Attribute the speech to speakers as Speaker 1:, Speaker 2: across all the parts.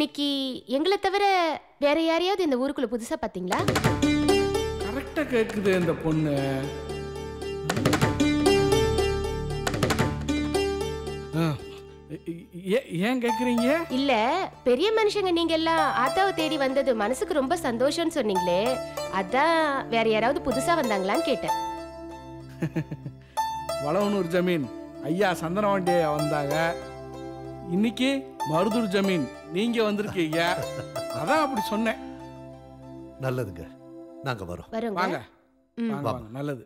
Speaker 1: இன்னைக்கு எங்களை தவிர வேற யாரையாவது இந்த ஊருக்குள்ள புதுசா பாத்தீங்களா
Speaker 2: கரெக்டா கேக்குது இந்த பொண்ணு ஆ, ஏ- ஏன் கேக்குறீங்க
Speaker 1: இல்ல பெரிய மனுஷங்க நீங்க எல்லாம் ஆத்தாவை தேடி வந்தது மனசுக்கு ரொம்ப சந்தோஷம்னு சொன்னீங்களே அதான் வேற யாராவது புதுசா வந்தாங்களான்னு கேட்டேன்
Speaker 2: வளவனூர் ஜமீன் ஐயா சந்தனவாண்டிய வந்தாங்க இன்னைக்கு மருதூர் ஜமீன் நீங்க வந்திருக்கீங்க அதான் அப்படி சொன்னேன்
Speaker 3: நல்லதுங்க நாங்க வரோம்
Speaker 1: வரோங்க
Speaker 2: வாங்க
Speaker 1: ம்.
Speaker 2: வாங்க
Speaker 3: வா.
Speaker 2: வாங்க நல்லது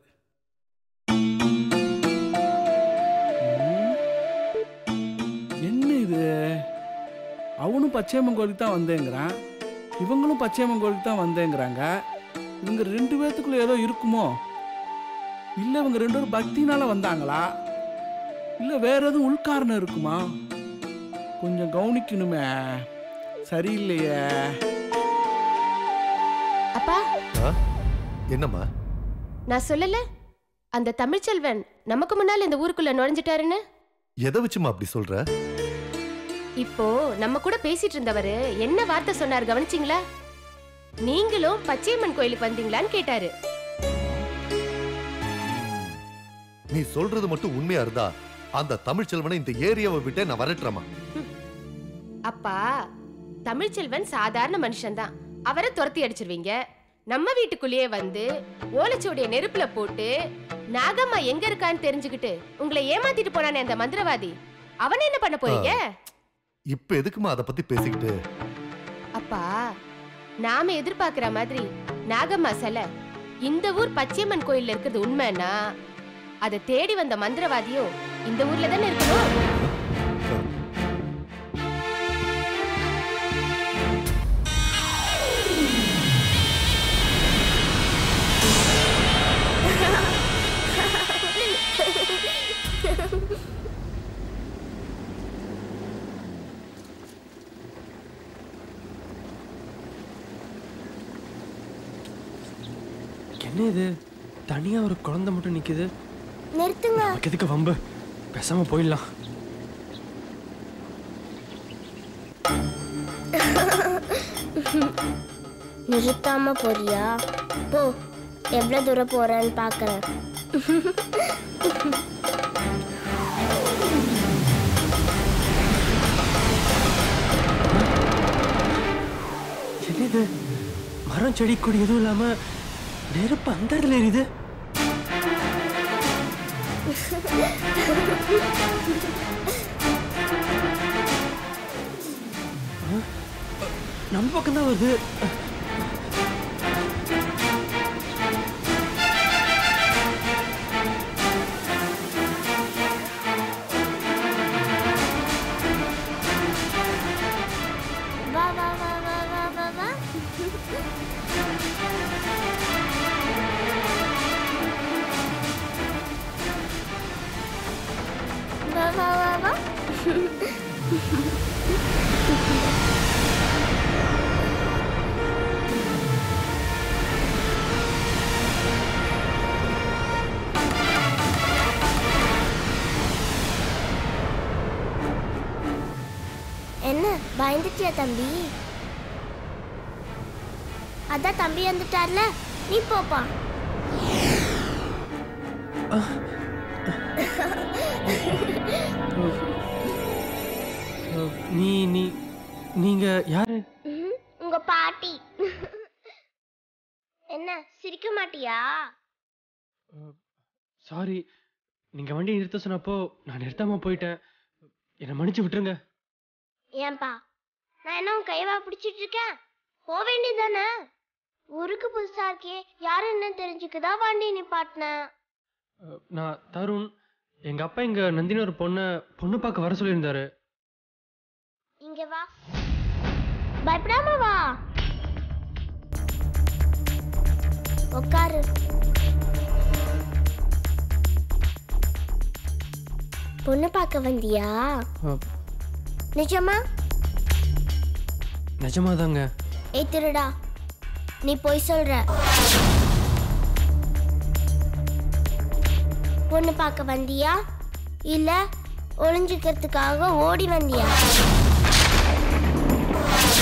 Speaker 2: ம். என்ன இது அவனும் பச்சையம்மன் கோயிலுக்கு தான் வந்தேங்கிறான் இவங்களும் பச்சையம்மன் கோயிலுக்கு தான் வந்தேங்கிறாங்க இவங்க ரெண்டு பேர்த்துக்குள்ள ஏதோ இருக்குமோ இல்ல இவங்க ரெண்டு பேரும் பக்தினால வந்தாங்களா இல்ல வேற எதுவும் உள்காரணம் இருக்குமா கொஞ்சம் கவனிக்கணுமே சரியில்லையே
Speaker 1: அப்பா
Speaker 3: என்னம்மா
Speaker 1: நான் சொல்லல அந்த தமிழ்ச்செல்வன் நமக்கு முன்னால இந்த ஊருக்குள்ள நுழைஞ்சிட்டாருன்னு
Speaker 3: எதை வச்சுமா அப்படி சொல்ற
Speaker 1: இப்போ நம்ம கூட பேசிட்டு இருந்தவரு என்ன வார்த்தை சொன்னார் கவனிச்சிங்களா நீங்களும் பச்சையம்மன் கோயிலுக்கு வந்தீங்களான்னு கேட்டாரு
Speaker 3: நீ சொல்றது மட்டும் உண்மையா இருந்தா அந்த தமிழ் செல்வனை இந்த ஏரியாவை விட்டே நான் வரட்டுறமா
Speaker 1: அப்பா தமிழ்ச்செல்வன் சாதாரண மனுஷன்தான் அவரை துரத்தி அடிச்சிருவீங்க நம்ம வீட்டுக்குள்ளேயே வந்து ஓலைச்சுவடிய நெருப்புல போட்டு நாகம்மா எங்க இருக்கான்னு தெரிஞ்சுக்கிட்டு உங்களை ஏமாத்திட்டு போனானே அந்த மந்திரவாதி அவனை என்ன பண்ண போறீங்க
Speaker 3: இப்ப எதுக்குமா அதை பத்தி பேசிக்கிட்டு
Speaker 1: அப்பா நாம எதிர்பார்க்கிற மாதிரி நாகம்மா சிலை இந்த ஊர் பச்சையம்மன் கோயில்ல இருக்கிறது உண்மைன்னா அதை தேடி வந்த மந்திரவாதியும் இந்த ஊர்ல தானே இருக்கணும்
Speaker 4: என்ன இது தனியா ஒரு குழந்தை மட்டும் நிக்குது
Speaker 5: நிறுத்துங்க
Speaker 4: நமக்கு எதுக்கு வம்பு பேசாம போயிடலாம்
Speaker 5: நிறுத்தாம போறியா போ எவ்வளவு தூரம் போறேன்னு பாக்குறேன்
Speaker 4: என்ன இது மரம் செடி கொடி எதுவும் இல்லாம நெருப்பு அந்த இடத்துல எரியுது ஆ? நம்ம பக்கம் தான் வருது
Speaker 5: வா வா வா வா வா வா வா வா வா வா வா என்ன பயந்துட்டியா தம்பி அதான் தம்பி வந்துட்டார்ல நீ போப்பா
Speaker 4: அஹ், நீ நீ நீங்க யாரு
Speaker 5: ம்ஹும். உங்க பாட்டி என்ன சிரிக்க மாட்டியா
Speaker 4: சாரி நீங்க வண்டி நிறுத்த சொன்னப்போ நான் நிறுத்தாம போயிட்டேன் என்னை மன்னிச்சு விட்டுருங்க
Speaker 5: ஏன்பா நான் என்ன உன் கைவா பிடிச்சிட்டு இருக்கேன் போக வேண்டியதானே ஊருக்கு புதுசா இருக்கே யாரு என்ன தெரிஞ்சுக்குதா வண்டி நிப்பாட்டினேன்
Speaker 4: அஹ், நான் தருண் எங்க அப்பா இங்க நந்தினி ஒரு பொண்ணை பொண்ணு பார்க்க வர சொல்லியிருந்தாரு
Speaker 5: இங்க வா பயப்படாம வா உட்காரு பொண்ணு பார்க்க வந்தியா
Speaker 4: அஹ்,
Speaker 5: நிஜமா
Speaker 4: நிஜமாதாங்க
Speaker 5: ஏய் திருடா நீ போய் சொல்ற பொண்ணு பார்க்க வந்தியா இல்ல ஒளிஞ்சுக்கிறதுக்காக ஓடி வந்தியா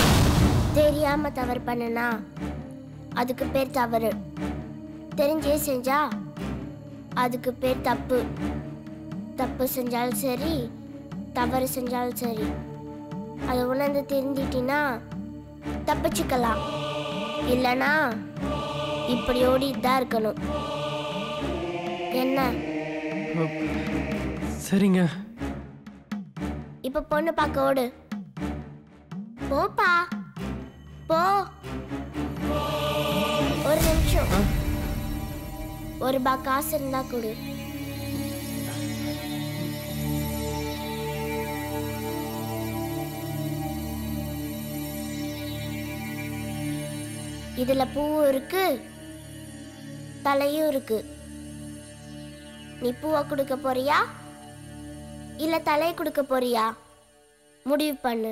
Speaker 5: தெரியாம தவறு பண்ணுனா அதுக்கு பேர் தவறு தெரிஞ்சே செஞ்சா அதுக்கு பேர் தப்பு தப்பு செஞ்சாலும் சரி தவறு செஞ்சாலும் சரி அதை உணர்ந்து தெரிஞ்சிட்டினா தப்பிச்சுக்கலாம் இல்லனா இப்படி ஓடிட்டு தான் இருக்கணும் என்ன
Speaker 4: சரிங்க
Speaker 5: இப்ப பொண்ணு பார்க்க ஓடு போப்பா போ ஒரு நிமிஷம் ஒரு ரூபா காசு இருந்தா கொடு இதுல பூவும் இருக்கு தலையும் இருக்கு நீ பூவை கொடுக்க போறியா இல்ல தலையை கொடுக்க போறியா முடிவு பண்ணு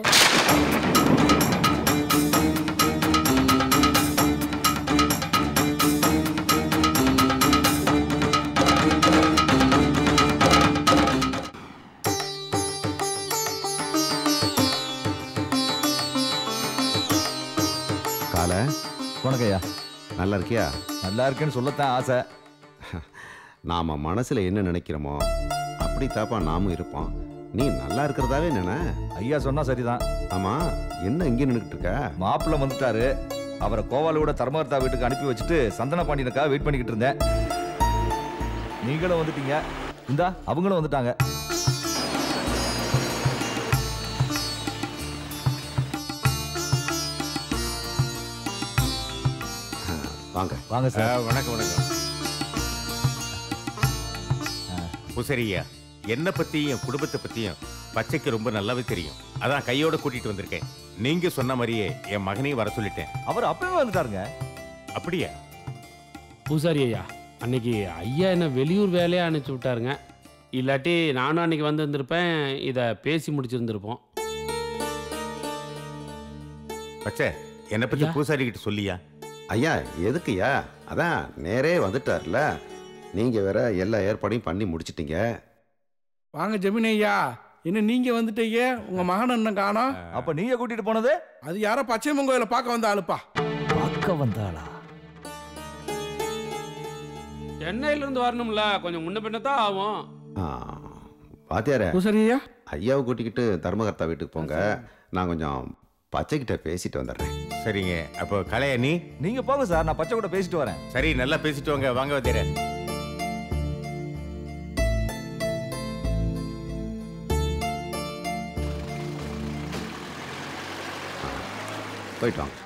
Speaker 6: கால
Speaker 7: உனக்கையா
Speaker 6: நல்லா இருக்கியா
Speaker 7: நல்லா இருக்கேன்னு சொல்லத்தான் ஆசை
Speaker 6: நாம மனசுல என்ன நினைக்கிறோமோ அப்படி தாப்பா நாமும் இருப்போம் நீ நல்லா இருக்கிறதாவே நினை
Speaker 7: ஐயா சொன்னா சரிதான்
Speaker 6: ஆமா என்ன இங்கே நின்றுட்டு இருக்க
Speaker 7: மாப்பிள்ளை வந்துட்டாரு அவரை கோவாலோட தர்மகர்த்தா வீட்டுக்கு அனுப்பி வச்சுட்டு சந்தன பாண்டியனுக்காக வெயிட் பண்ணிக்கிட்டு இருந்தேன் நீங்களும் வந்துட்டீங்க இந்தா அவங்களும் வந்துட்டாங்க
Speaker 6: வாங்க
Speaker 7: வாங்க சார்
Speaker 8: வணக்கம் வணக்கம் புசரியா என்னை பத்தியும் என் குடும்பத்தை பத்தியும் பச்சைக்கு ரொம்ப நல்லாவே தெரியும் அதான் கையோட கூட்டிட்டு வந்திருக்கேன் நீங்க சொன்ன மாதிரியே என் மகனையும் வர சொல்லிட்டேன்
Speaker 7: அவர் அப்பவே வந்துட்டாருங்க
Speaker 8: அப்படியா
Speaker 2: பூசாரி ஐயா அன்னைக்கு ஐயா என்ன வெளியூர் வேலையா அனுப்பிச்சு விட்டாருங்க இல்லாட்டி நானும் அன்னைக்கு வந்திருந்திருப்பேன் இதை பேசி முடிச்சிருந்திருப்போம்
Speaker 8: பச்சை என்னை பத்தி
Speaker 2: ஐயா.
Speaker 8: பூசாரி கிட்ட சொல்லியா
Speaker 6: ஐயா எதுக்குயா அதான் நேரே வந்துட்டார்ல நீங்க வேற எல்லா ஏற்பாடையும் பண்ணி முடிச்சிட்டீங்க
Speaker 2: வாங்க ஜெமினி ஐயா என்ன நீங்க வந்துட்டீங்க உங்க மகன் என்ன காணோம்
Speaker 7: அப்ப நீங்க கூட்டிட்டு போனது
Speaker 2: அது யாரோ பச்சையம்மன் கோயிலை பார்க்க வந்த ஆளுப்பா
Speaker 7: பார்க்க வந்தாளா
Speaker 2: சென்னையில இருந்து வரணும்ல கொஞ்சம் முன்ன பின்ன தான் ஆகும்
Speaker 6: ஆ, வாத்தியாரே
Speaker 2: பூசாரி ஐயா
Speaker 6: ஐயாவை கூட்டிக்கிட்டு தர்மகர்த்தா வீட்டுக்கு போங்க நான் கொஞ்சம் பச்சைக்கிட்ட பேசிட்டு வந்துடுறேன்
Speaker 8: சரிங்க அப்போ கலையா நீ
Speaker 7: நீங்க போங்க சார் நான் பச்சை கூட பேசிட்டு வரேன்
Speaker 8: சரி நல்லா பேசிட்டு வாங்க வாங்க வந்தேற
Speaker 6: போயிட்டு வாங்க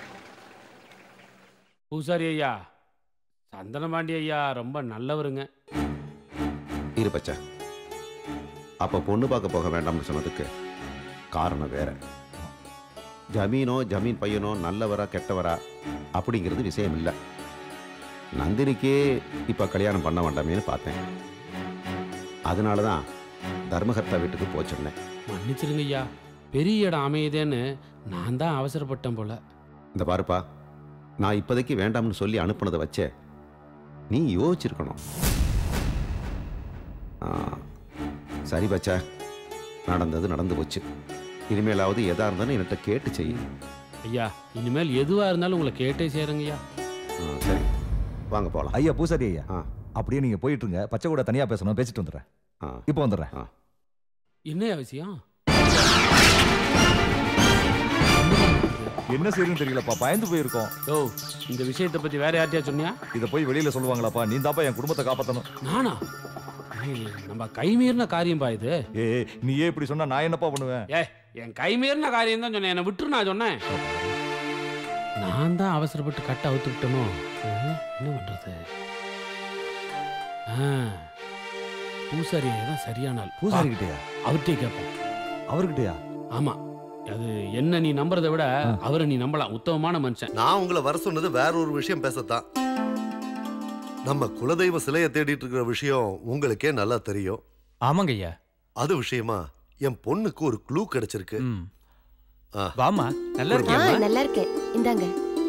Speaker 2: பூசாரி ஐயா சந்தனபாண்டி ஐயா ரொம்ப நல்லவருங்க
Speaker 6: இரு பச்சை அப்ப பொண்ணு பார்க்க போக வேண்டாம்னு சொன்னதுக்கு காரணம் வேற ஜமீனோ ஜமீன் பையனோ நல்லவரா கெட்டவரா அப்படிங்கிறது விஷயம் இல்லை நந்தினிக்கே இப்ப கல்யாணம் பண்ண வேண்டாமேன்னு பார்த்தேன் அதனால தான் தர்மகர்த்தா வீட்டுக்கு போக சொன்னேன்
Speaker 2: மன்னிச்சிருங்க ஐயா பெரிய இடம் அமையுதேன்னு நான் தான் அவசரப்பட்டேன் போல
Speaker 6: இந்த பாருப்பா நான் இப்போதைக்கு வேண்டாம்னு சொல்லி அனுப்புனதை வச்சே நீ யோசிச்சிருக்கணும் ஆ, சரி பச்சா நடந்தது நடந்து போச்சு இனிமேலாவது எதா இருந்தாலும் என்கிட்ட கேட்டு செய்
Speaker 2: ஐயா இனிமேல் எதுவா இருந்தாலும் உங்களை கேட்டே சேருங்க ஐயா
Speaker 6: ஆ, சரி வாங்க போகலாம்
Speaker 7: ஐயா பூசாரி ஐயா
Speaker 6: ஆ.
Speaker 7: அப்படியே நீங்க போயிட்டு இருங்க பச்சை கூட தனியா பேசணும் பேசிட்டு வந்துடுறேன்
Speaker 6: ஆ
Speaker 7: இப்போ வந்துடுறேன்
Speaker 2: என்ன விஷயம்
Speaker 7: என்ன செய்யணும்னு தெரியலப்பா பயந்து போயிருக்கோம்
Speaker 2: ஓ இந்த விஷயத்தை பத்தி வேற யார்கிட்டயா சொன்னியா
Speaker 7: இதை போய் வெளியில சொல்லுவாங்களாப்பா நீ தாப்பா என் குடும்பத்தை காப்பாத்தணும்
Speaker 2: நானா ஏய், நம்ம கைமீறின காரியம் பா இது
Speaker 7: ஏய் நீயே இப்படி சொன்னா நான் என்னப்பா பண்ணுவேன்
Speaker 2: ஏ என் கைமீறின காரியம் தான் சொன்னேன் என்னை விட்டுரு நான் சொன்னேன் நான் தான் அவசரப்பட்டு கட்ட அவுத்துக்கிட்டனோ ஆ, என்ன பண்றது ஆ, பூசாரி தான் சரியான ஆள்
Speaker 7: பூசாரி கிட்டயா
Speaker 2: அவர்கிட்டயே கேட்போம்
Speaker 7: அவர்கிட்டயா
Speaker 2: ஆமா அது என்ன நீ நம்புறதை விட அவரை நீ நம்பலாம் உத்தமமான மனுஷன்
Speaker 3: நான் உங்களை வர சொன்னது வேற ஒரு விஷயம் பேசத்தான் நம்ம குலதெய்வ சிலையை தேடிட்டு இருக்கிற விஷயம் உங்களுக்கே நல்லா தெரியும்
Speaker 9: ஆமாங்க ஐயா
Speaker 3: அது விஷயமா என் பொண்ணுக்கு ஒரு க்ளூ கிடைச்சிருக்கு
Speaker 9: ம்
Speaker 3: ஆ.
Speaker 9: வாமா நல்லா
Speaker 1: ஆ
Speaker 9: இருக்கியா
Speaker 1: நல்லா இருக்கேன் இந்தாங்க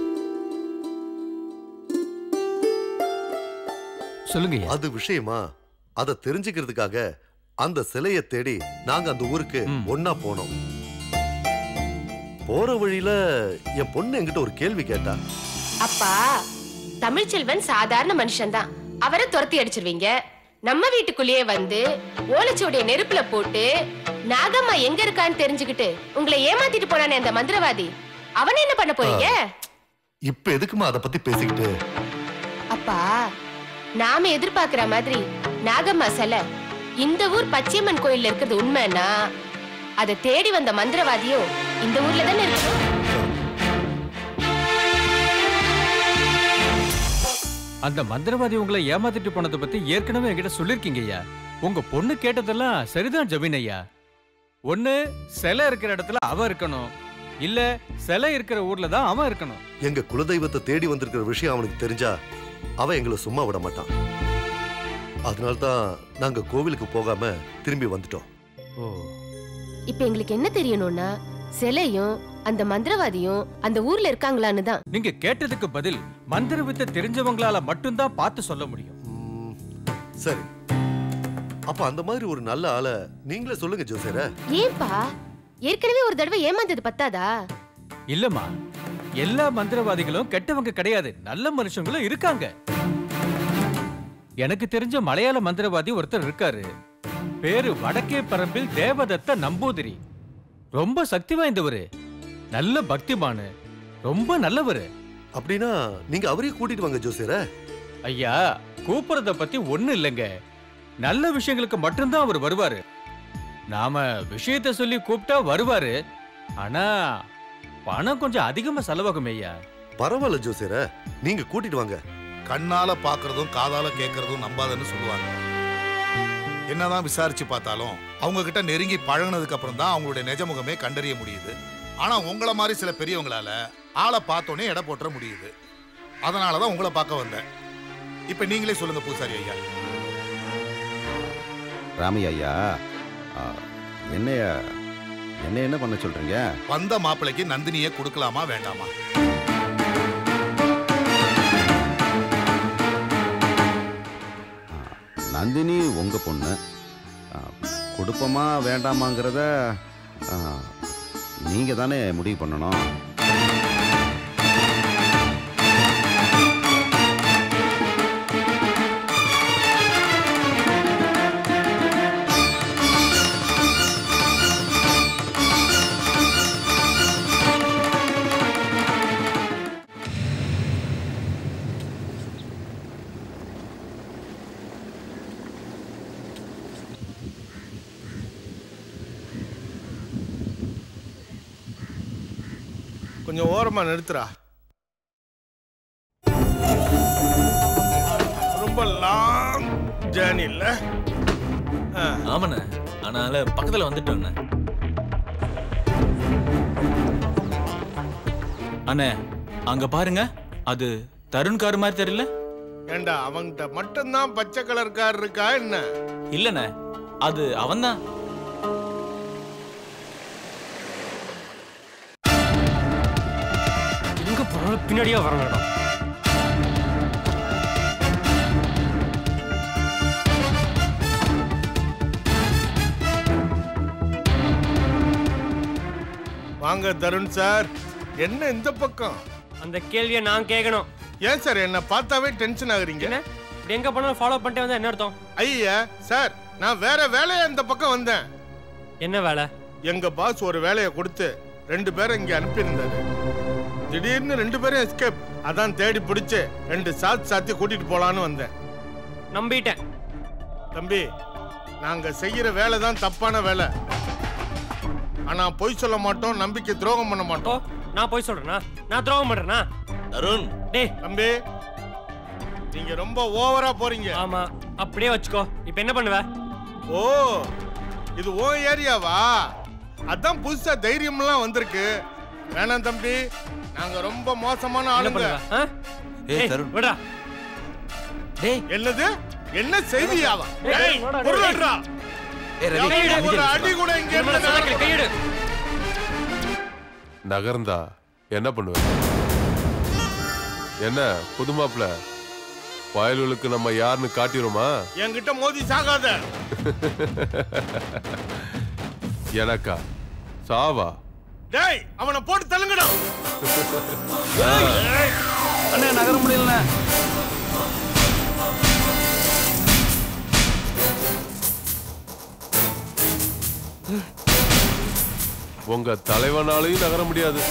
Speaker 9: சொல்லுங்க ஐயா
Speaker 3: அது விஷயமா அதை தெரிஞ்சுக்கிறதுக்காக அந்த சிலையை தேடி நாங்க அந்த ஊருக்கு
Speaker 9: ம்.
Speaker 3: ஒன்னா போனோம் போற வழியில என் பொண்ணு என்கிட்ட ஒரு கேள்வி கேட்டா
Speaker 1: அப்பா தமிழ்ச்செல்வன் சாதாரண மனுஷன்தான் அவரை துரத்தி அடிச்சிருவீங்க நம்ம வீட்டுக்குள்ளேயே வந்து ஓலைச்சுவடிய நெருப்புல போட்டு நாகம்மா எங்க இருக்கான்னு தெரிஞ்சுக்கிட்டு உங்களை ஏமாத்திட்டு போனானே அந்த மந்திரவாதி அவனை என்ன பண்ண போறீங்க
Speaker 3: இப்ப எதுக்குமா அதை பத்தி பேசிக்கிட்டு
Speaker 1: அப்பா நாம எதிர்பார்க்கிற மாதிரி நாகம்மா சிலை இந்த ஊர் பச்சையம்மன் கோயில்ல இருக்கிறது உண்மைன்னா அதை தேடி வந்த மந்திரவாதியும் இந்த ஊர்ல தானே இருக்கணும்
Speaker 9: அந்த மந்திரவாதி உங்களை ஏமாத்திட்டு போனதை பத்தி ஏற்கனவே என்கிட்ட சொல்லிருக்கீங்க ஐயா உங்க பொண்ணு கேட்டதெல்லாம் சரிதான் ஜமீன் ஐயா ஒண்ணு சிலை இருக்கிற இடத்துல அவ இருக்கணும் இல்ல சிலை இருக்கிற ஊர்ல தான் அவன் இருக்கணும்
Speaker 3: எங்க குலதெய்வத்தை தேடி வந்திருக்கிற விஷயம் அவனுக்கு தெரிஞ்சா அவன் எங்களை சும்மா விட மாட்டான் அதனால்தான் நாங்க கோவிலுக்கு போகாம திரும்பி வந்துட்டோம்
Speaker 9: ஓ
Speaker 1: இப்ப எங்களுக்கு என்ன தெரியணும்னா சிலையும் அந்த மந்திரவாதியும் அந்த ஊர்ல இருக்காங்களான்னு தான்
Speaker 9: நீங்க கேட்டதுக்கு பதில் மந்திர வித்தை தெரிஞ்சவங்களால மட்டும்தான் பார்த்து சொல்ல முடியும்
Speaker 3: ம், சரி அப்ப அந்த மாதிரி ஒரு நல்ல ஆளை நீங்களே சொல்லுங்க ஜோசியர
Speaker 1: ஏன்பா ஏற்கனவே ஒரு தடவை ஏமாந்தது பத்தாதா
Speaker 9: இல்லம்மா எல்லா மந்திரவாதிகளும் கெட்டவங்க கிடையாது நல்ல மனுஷங்களும் இருக்காங்க எனக்கு தெரிஞ்ச மலையாள மந்திரவாதி ஒருத்தர் இருக்காரு பேரு வடக்கே பரம்பில் தேவதத்த நம்பூதிரி ரொம்ப சக்தி வாய்ந்தவரு நல்ல பக்திமானு ரொம்ப நல்லவரு
Speaker 3: அப்படின்னா நீங்க அவரையும் கூட்டிட்டு வாங்க ஜோசியர
Speaker 9: ஐயா கூப்பிடுறத பத்தி ஒண்ணு இல்லைங்க நல்ல விஷயங்களுக்கு மட்டும்தான் அவர் வருவாரு நாம விஷயத்த சொல்லி கூப்பிட்டா வருவாரு ஆனா பணம் கொஞ்சம் அதிகமா செலவாகும் ஐயா
Speaker 3: பரவாயில்ல ஜோசியர நீங்க கூட்டிட்டு வாங்க
Speaker 10: கண்ணால பாக்குறதும் காதால கேட்கறதும் நம்பாதன்னு சொல்லுவாங்க என்னதான் விசாரிச்சு பார்த்தாலும் அவங்க கிட்ட நெருங்கி பழகுனதுக்கு அப்புறம் தான் அவங்களுடைய நிஜ முகமே கண்டறிய முடியுது ஆனா உங்களை மாதிரி சில பெரியவங்களால ஆளை பார்த்தோன்னே எடை போட்டுற முடியுது அதனால தான் உங்களை பார்க்க வந்தேன் இப்ப நீங்களே சொல்லுங்க பூசாரி ஐயா
Speaker 6: ராமையா ஐயா ஆ, என்னைய என்ன என்ன பண்ண சொல்றீங்க
Speaker 10: வந்த மாப்பிள்ளைக்கு நந்தினியை கொடுக்கலாமா வேண்டாமா
Speaker 6: நந்தினி உங்க பொண்ணு ஆ, கொடுப்போமா வேண்டாமாங்கிறத ஆ, நீங்க தானே முடிவு பண்ணணும்
Speaker 11: கொஞ்சம் ஓரமா நிறுத்துறா ரொம்ப லாங் ஜேர்னி இல்ல ஆ,
Speaker 12: ஆமாண்ணே அதனால பக்கத்துல வந்துட்டோண்ணே அண்ணே அங்க பாருங்க அது தருண் கார் மாதிரி தெரியல
Speaker 11: ஏண்டா அவன்கிட்ட மட்டும்தான் பச்சை கலர் கார் இருக்கா என்ன
Speaker 12: இல்லண்ணே அது அவன்தான்
Speaker 4: எங்க போனாலும் பின்னாடியே வர வேண்டாம்
Speaker 11: வாங்க தருண் சார் என்ன இந்த பக்கம்
Speaker 4: அந்த கேள்வியை நான் கேட்கணும்
Speaker 11: ஏன் சார் என்ன பார்த்தாவே டென்ஷன் ஆகுறீங்க
Speaker 4: என்ன இப்படி எங்க போனாலும் ஃபாலோ பண்ணிட்டே வந்தா என்ன அர்த்தம்
Speaker 11: ஐயா சார் நான் வேற வேலையா இந்த பக்கம் வந்தேன்
Speaker 4: என்ன வேலை
Speaker 11: எங்க பாஸ் ஒரு வேலையை கொடுத்து ரெண்டு பேரை இங்க அனுப்பியிருந்தாரு திடீர்னு ரெண்டு பேரும் எஸ்கேப் அதான் தேடி பிடிச்சு ரெண்டு சாத் சாத்தி கூட்டிட்டு போலான்னு வந்தேன்
Speaker 4: நம்பிட்டேன்
Speaker 11: தம்பி நாங்க செய்யற வேலை தான் தப்பான வேலை ஆனா பொய் சொல்ல மாட்டோம் நம்பிக்கை துரோகம் பண்ண
Speaker 4: ஓ
Speaker 11: மாட்டோம்
Speaker 4: நான் போய் சொல்றேனா நான் துரோகம் பண்றேனா
Speaker 12: அருண்
Speaker 4: டேய்
Speaker 11: தம்பி நீங்க ரொம்ப ஓவரா போறீங்க
Speaker 4: ஆமா அப்படியே வச்சுக்கோ இப்போ என்ன பண்ணுவ
Speaker 11: ஓ இது ஓ ஏரியாவா அதான் புதுசா தைரியம்லாம் வந்திருக்கு வேணாம் தம்பி நாங்க ரொம்ப மோசமான
Speaker 4: என்ன
Speaker 11: ஆளுங்க
Speaker 4: பண்ணுவ ஆ?
Speaker 12: ஏய்,
Speaker 4: டேய்,
Speaker 12: தருண்.
Speaker 4: விடுடா
Speaker 12: டேய்
Speaker 11: என்னது என்ன செய்தியாவா
Speaker 4: ஏய்,
Speaker 11: ஏய்,
Speaker 4: வாடா, டேய்.
Speaker 11: பொருள்றா.
Speaker 12: ஏய், ரவி,
Speaker 11: எவனும்
Speaker 12: ரவி,
Speaker 11: ஒரு
Speaker 12: ரவி,
Speaker 11: அடி கூட இங்க
Speaker 4: இவனை
Speaker 11: இருந்து
Speaker 4: சதக்கல, கையெடு
Speaker 13: நகர்ந்தா என்ன பண்ணுவேன் என்ன புது மாப்பிள பயலுக்கு நம்ம யாருன்னு காட்டிடுமா
Speaker 11: என்கிட்ட மோதி சாகாத
Speaker 13: எனக்கா சாவா
Speaker 11: டேய் அவனை போட்டு தள்ளுங்கடா
Speaker 2: அண்ணே நகர முடியல
Speaker 13: உங்க தலைவனாலையும் நகர முடியாது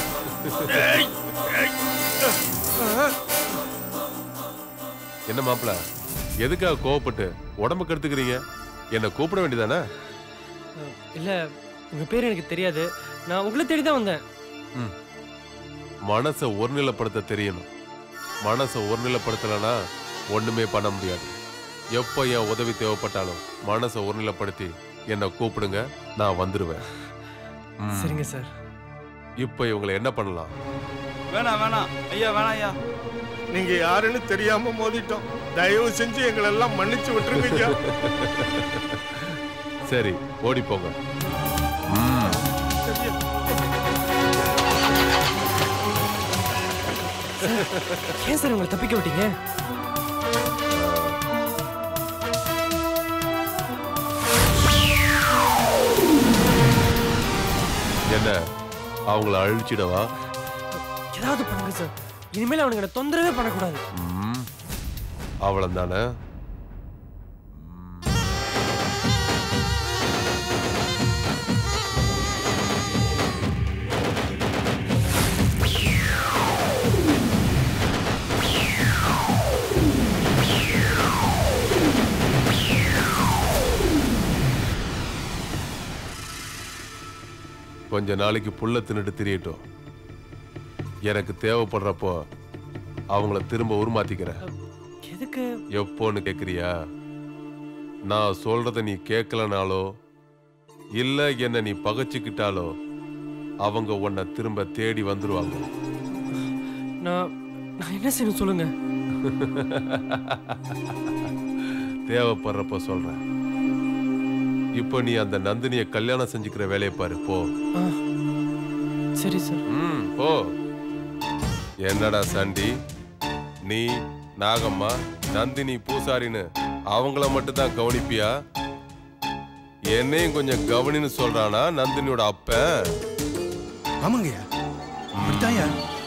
Speaker 13: என்ன மாப்பிள எதுக்காக கோவப்பட்டு உடம்பு கெடுத்துக்கிறீங்க என்ன கூப்பிட வேண்டியதானே
Speaker 4: இல்ல உங்க பேர் எனக்கு தெரியாது நான் உங்களை தேடி தான் வந்தேன்
Speaker 13: ம். மனசை ஒருநிலைப்படுத்த தெரியணும் மனசை ஒருநிலைப்படுத்தலைன்னா ஒண்ணுமே பண்ண முடியாது எப்போ என் உதவி தேவைப்பட்டாலும் மனசை ஒருநிலைப்படுத்தி என்னை கூப்பிடுங்க நான் வந்துடுவேன் ம்.
Speaker 4: சரிங்க சார்
Speaker 13: இப்போ இவங்களை என்ன பண்ணலாம்
Speaker 2: வேணாம் வேணாம் ஐயா வேணாம் ஐயா
Speaker 11: நீங்க யாருன்னு தெரியாம மோதிட்டோம் தயவு செஞ்சு எங்களை எல்லாம் மன்னிச்சு விட்டுருங்க ஐயா
Speaker 13: சரி ஓடி போங்க
Speaker 4: ஏன் சார் உங்களை தப்பிக்க விட்டீங்க
Speaker 13: என்ன அவங்கள அழிச்சிடவா
Speaker 4: ஏதாவது பண்ணுங்க சார் இனிமேல் அவனுங்க என்னை தொந்தரவே பண்ணக்கூடாது
Speaker 13: ம் அவ்வளோதானே கொஞ்ச நாளைக்கு புல்ல தின்னுட்டு திரியட்டும் எனக்கு தேவைப்படுறப்போ அவங்கள திரும்ப உருமாத்திக்கிறேன்
Speaker 4: எதுக்கு
Speaker 13: எப்போன்னு கேக்குறியா நான் சொல்றத நீ கேட்கலனாலோ இல்ல என்ன நீ பகைச்சுக்கிட்டாலோ அவங்க உன்னை திரும்ப தேடி வந்துருவாங்க
Speaker 4: நான் நான் என்ன செய்யணும் சொல்லுங்க
Speaker 13: தேவைப்படுறப்ப சொல்றேன் இப்போ நீ அந்த நந்தினிய கல்யாணம் செஞ்சுக்கிற வேலையை பாரு போ
Speaker 4: ஆ, சரி சார்
Speaker 13: ம் போ என்னடா சண்டி நீ நாகம்மா நந்தினி பூசாரின்னு அவங்கள மட்டும் தான் கவனிப்பியா என்னையும் கொஞ்சம் கவனின்னு சொல்றானா நந்தினியோட அப்பன்
Speaker 10: ஆமாங்கய்யா அப்படித்தான்யா